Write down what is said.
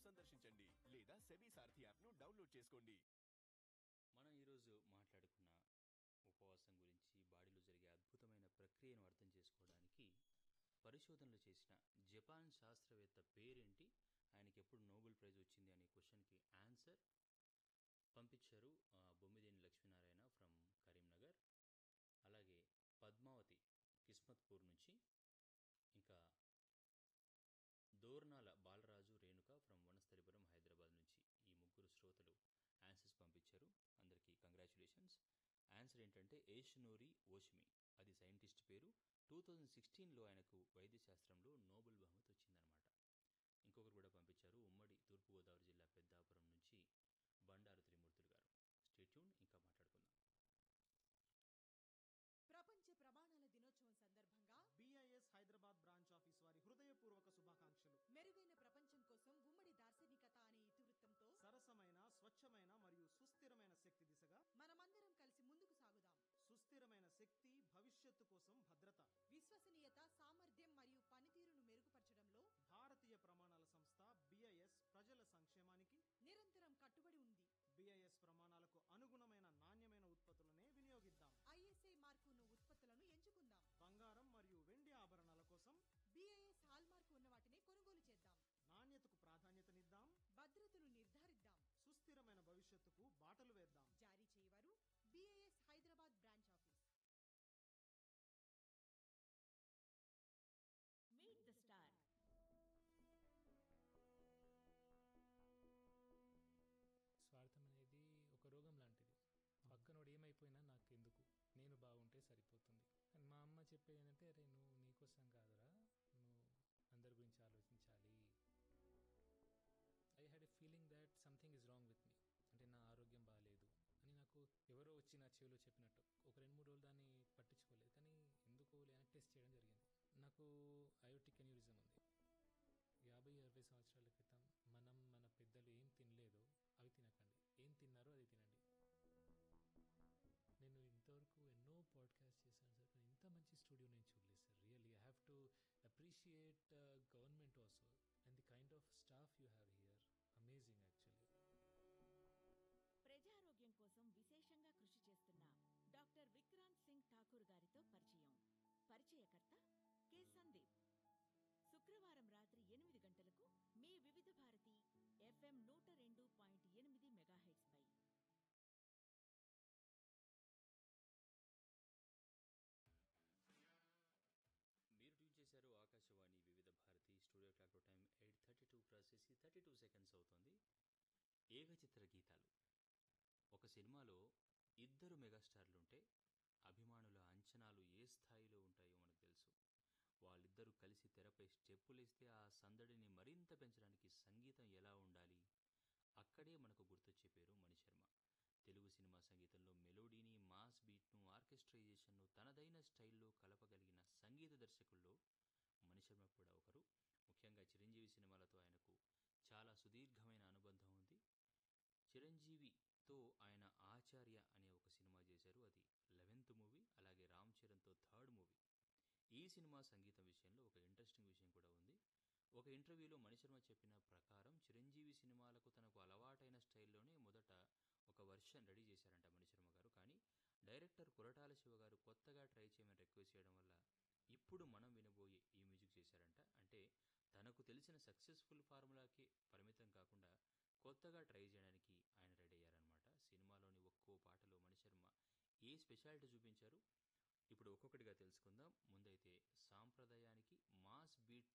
సందర్శించండి లేదా సెబీ సారథి యాప్ను డౌన్లోడ్ చేసుకోండి మనం ఈరోజు మాట్లాడుకున్న ఉపవాసం గురించి బాడీలో జరిగే అద్భుతమైన ప్రక్రియను అర్థం చేసుకోవడానికి పరిశోధనలు చేసిన జపాన్ శాస్త్రవేత్త పేరేంటి ఆయనకి ఎప్పుడు నోబెల్ ప్రైజ్ వచ్చింది అనే క్వశ్చన్కి ఆన్సర్ పంపించారు ఆ, బొమ్మిదేని లక్ష్మీనారాయణ ఫ్రమ్ కరీంనగర్ అలాగే పద్మావతి కిస్మత్పూర్ నుంచి ఇంకా దోర్నాల బాలరాజు రేణుక ఫ్రమ్ వనస్థలిపురం హైదరాబాద్ నుంచి ఈ ముగ్గురు శ్రోతలు ఆన్సర్స్ పంపించారు అందరికీ కంగ్రాచులేషన్స్ ఆన్సర్ ఏంటంటే ఏషనోరి ఓషిమి అది సైంటిస్ట్ పేరు టూ థౌజండ్ సిక్స్టీన్లో ఆయనకు వైద్యశాస్త్రంలో నోబెల్ బహుమతి వచ్చిందనమాట ఇంకొకరు కూడా పంపించారు ఉమ్మడి తూర్పుగోదావరి జిల్లా పెద్దాపురం నుంచి బండారు త్రిమూర్తులు గారు స్టేట్యూన్ ఇంకా మాట్లాడుకుందాం ప్రపంచ ప్రమాణాల దినోత్సవం సందర్భంగా బిఐఎస్ హైదరాబాద్ బ్రాంచ్ ఆఫీస్ వారి హృదయపూర్వక శుభాకాంక్షలు మెరుగైన ప్రపంచం కోసం ఉమ్మడి దార్శనికత అనే ఇతివృత్తంతో సరసమైన స్వచ్ఛమైన మరియు సుస్థిరమైన శక్తి దిశగా మనమందరం కలిసి ముందుకు సాగుదాం సుస్థిరమైన శక్తి భవిష్యత్తు కోసం భద్రత విశ్వసనీయత సామర్థ్యం మరియు పనితీరును మెరుగుపరచడంలో భారతీయ ప్రమాణాల సంస్థ బిఐఎస్ ప్రజల సంక్షేమానికి నిరంతరం కట్టుబడి ఉంది బిఐఎస్ ప్రమాణాలకు అనుగుణమైన నాణ్యమైన ఉత్పత్తులనే వినియోగిద్దాం ఐఎస్ఐ మార్కు ఉన్న ఉత్పత్తులను ఎంచుకుందాం బంగారం మరియు వెండి ఆభరణాల కోసం బిఐఎస్ హాల్ మార్కు ఉన్న వాటిని కొనుగోలు చేద్దాం నాణ్యతకు ప్రాధాన్యతనిద్దాం భద్రతను నిర్ధారిద్దాం సుస్థిరమైన భవిష్యత్తుకు బాటలు వేద్దాం జారీ చేయవారు BIS Hyderabad branch office Meet the Star. స్వార్థం అనేది ఒక రోగం లాంటిది పక్కనోడు ఏమైపోయినా నాకు ఎందుకు నేను బాగుంటే సరిపోతుంది కానీ మా అమ్మ చెప్పేది ఏంటంటే అరే నువ్వు నీకోసం కాదురా నువ్వు అందరి గురించి ఆలోచించాలి I had a feeling that something is wrong with me అంటే నా ఆరోగ్యం బాగాలేదు అని నాకు ఎవరో వచ్చి నా చెవిలో చెప్పినట్టు ఒక రెండు మూడు రోజులు దాన్ని పట్టించుకోలేదు కానీ ఎందుకు లేని టెస్ట్ చేయడం జరిగింది నాకు అయోటిక్ అన్యూరిజం ఉంది యాభై అరవై సంవత్సరాల క్రితం మనం మన పెద్దలు ఏం తినలేదో అవి తినకండి ఏం తిన్నారో అది తినండి నేను ఇంతవరకు ఎన్నో పాడ్కాస్ట్ చేశాను సార్ కానీ ఇంత మంచి స్టూడియో నేను చూడలేదు sir really I have to appreciate government also and the kind of staff you have here amazing actually ప్రజారోగ్యం కోసం విశేషంగా కృషి చేస్తున్న డాక్టర్ విక్రాంత్ సింగ్ ఠాకూర్ గారితో పరిచయం పరిచయకర్త కె సందీప్ శుక్రవారం రాత్రి ఎనిమిది గంటలకు మీ వివిధ భారతి ఎఫ్ఎం నూట రెండు పాయింట్ ఎనిమిది మెగాహెట్స్ పై మీరు ట్యూన్ చేశారు Akashvani Vividh Bharati studio clock time eight thirty two cross చేసి థర్టీ టూ సెకండ్స్ అవుతుంది ఏకచిత్ర గీతాలు ఒక సినిమాలో ఇద్దరు మెగాస్టార్లుంటే అభిమానుల అంచనాలు ఏ స్థాయిలో ఉంటాయో మనకు తెలుసు వాళ్ళిద్దరూ కలిసి తెరపై స్టెప్పులేస్తే ఆ సందడిని మరింత పెంచడానికి సంగీతం ఎలా ఉండాలి అక్కడే మనకు గుర్తొచ్చే పేరు మణిశర్మ తెలుగు సినిమా సంగీతంలో మెలోడీని మాస్ బీట్ను ఆర్కెస్ట్రైజేషన్ను తనదైన స్టైల్లో కలపగలిగిన సంగీత దర్శకుల్లో మణిశర్మ కూడా ఒకరు ముఖ్యంగా చిరంజీవి సినిమాలతో ఆయనకు చాలా సుదీర్ఘమైన అనుబంధం ఉంది చిరంజీవితో ఆయన ఆచార్య అనే ఒక సినిమా చేశారు అది లెవెన్త్ మూవీ అలాగే రామ్ చరణ్తో థర్డ్ మూవీ ఈ సినిమా సంగీతం విషయంలో ఒక ఇంట్రెస్టింగ్ విషయం కూడా ఉంది ఒక ఇంటర్వ్యూలో మణిశర్మ చెప్పిన ప్రకారం చిరంజీవి సినిమాలకు తనకు అలవాటైన స్టైల్లోనే మొదట ఒక వర్షన్ రెడీ చేశారంట మణిశర్మ గారు కానీ డైరెక్టర్ కొరటాల శివ గారు కొత్తగా ట్రై చేయమని రిక్వెస్ట్ చేయడం వల్ల ఇప్పుడు మనం వినబోయే ఈ మ్యూజిక్ చేశారంట అంటే తనకు తెలిసిన సక్సెస్ఫుల్ ఫార్ములాకి పరిమితం కాకుండా కొత్తగా ట్రై చేయడానికి ఆయన రెడీ అయ్యారనమాట సినిమాలోని ఒక్కో పాటలో మణిశర్మ ఏ స్పెషాలిటీ చూపించారు ఇప్పుడు ఒక్కొక్కటిగా తెలుసుకుందాం ముందైతే సాంప్రదాయానికి మాస్ బీట్